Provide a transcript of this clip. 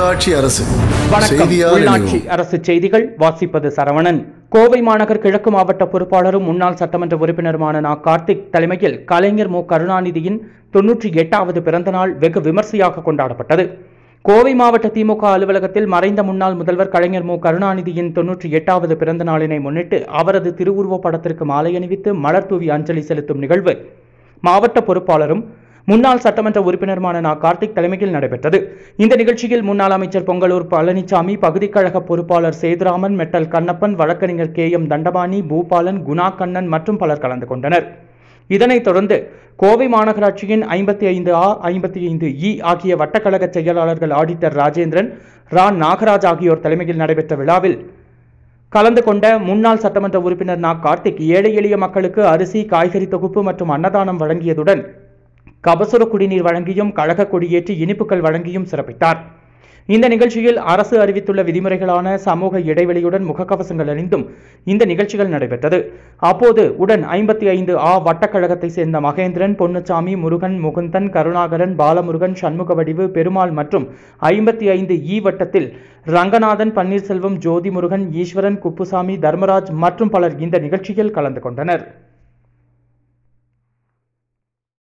உள்ளாட்சி அரசு வணக்கம் செய்தியால் உள்ளாட்சி இணைவோம். அரசு செய்திகள் வாசிப்பது சரவணன் கோவை மாநகர் கிழக்கு மாவட்ட பொறுப்பாளரும் முன்னாள் சட்டமன்ற உறுப்பினருமான நா கார்த்திக் தலைமையில் கலைஞர் மு கருணாநிதியின் தொன்னூற்றி எட்டாவது பிறந்தநாள் வெகு விமர்சையாக கொண்டாடப்பட்டது கோவை மாவட்ட திமுக அலுவலகத்தில் மறைந்த முன்னாள் முதல்வர் கலைஞர் மு கருணாநிதியின் தொன்னூற்றி எட்டாவது பிறந்த நாளினை முன்னிட்டு அவரது திருவுருவப் படத்திற்கு மாலை அணிவித்து மலர் தூவி அஞ்சலி செலுத்தும் நிகழ்வு மாவட்ட பொறுப்பாளரும் முன்னாள் சட்டமன்ற உறுப்பினருமான நா கார்த்திக் தலைமையில் நடைபெற்றது இந்த நிகழ்ச்சியில் முன்னாள் அமைச்சர் பொங்கலூர் பழனிசாமி பகுதிக் கழக பொறுப்பாளர் சேதுராமன் மெட்டல் கண்ணப்பன் வழக்கறிஞர் கே எம் தண்டபாணி பூபாலன் குணா கண்ணன் மற்றும் பலர் கலந்து கொண்டனர் இதனைத் தொடர்ந்து கோவை மாநகராட்சியின் ஐம்பத்தி ஐந்து ஆ ஐம்பத்தி ஐந்து இ ஆகிய வட்டக்கழக செயலாளர்கள் ஆடிட்டர் ராஜேந்திரன் ரா நாகராஜ் ஆகியோர் தலைமையில் நடைபெற்ற விழாவில் கலந்து கொண்ட முன்னாள் சட்டமன்ற உறுப்பினர் நா கார்த்திக் ஏழை எளிய மக்களுக்கு அரிசி காய்கறி தொகுப்பு மற்றும் அன்னதானம் வழங்கியதுடன் கபசுர குடிநீர் வழங்கியும் கழக கொடியேற்றி இனிப்புகள் வழங்கியும் சிறப்பித்தார் இந்த நிகழ்ச்சியில் அரசு அறிவித்துள்ள விதிமுறைகளான சமூக இடைவெளியுடன் முகக்கவசங்கள் அணிந்தும் இந்த நிகழ்ச்சிகள் நடைபெற்றது அப்போது உடன் ஐம்பத்தி ஐந்து ஆ வட்டக்கழகத்தை சேர்ந்த மகேந்திரன் பொன்னுச்சாமி முருகன் முகுந்தன் கருணாகரன் பாலமுருகன் சண்முகவடிவு பெருமாள் மற்றும் ஐம்பத்தி ஐந்து இ வட்டத்தில் ரங்கநாதன் பன்னீர்செல்வம் ஜோதி முருகன் ஈஸ்வரன் குப்புசாமி தர்மராஜ் மற்றும் பலர் இந்த நிகழ்ச்சியில் கலந்து கொண்டனர்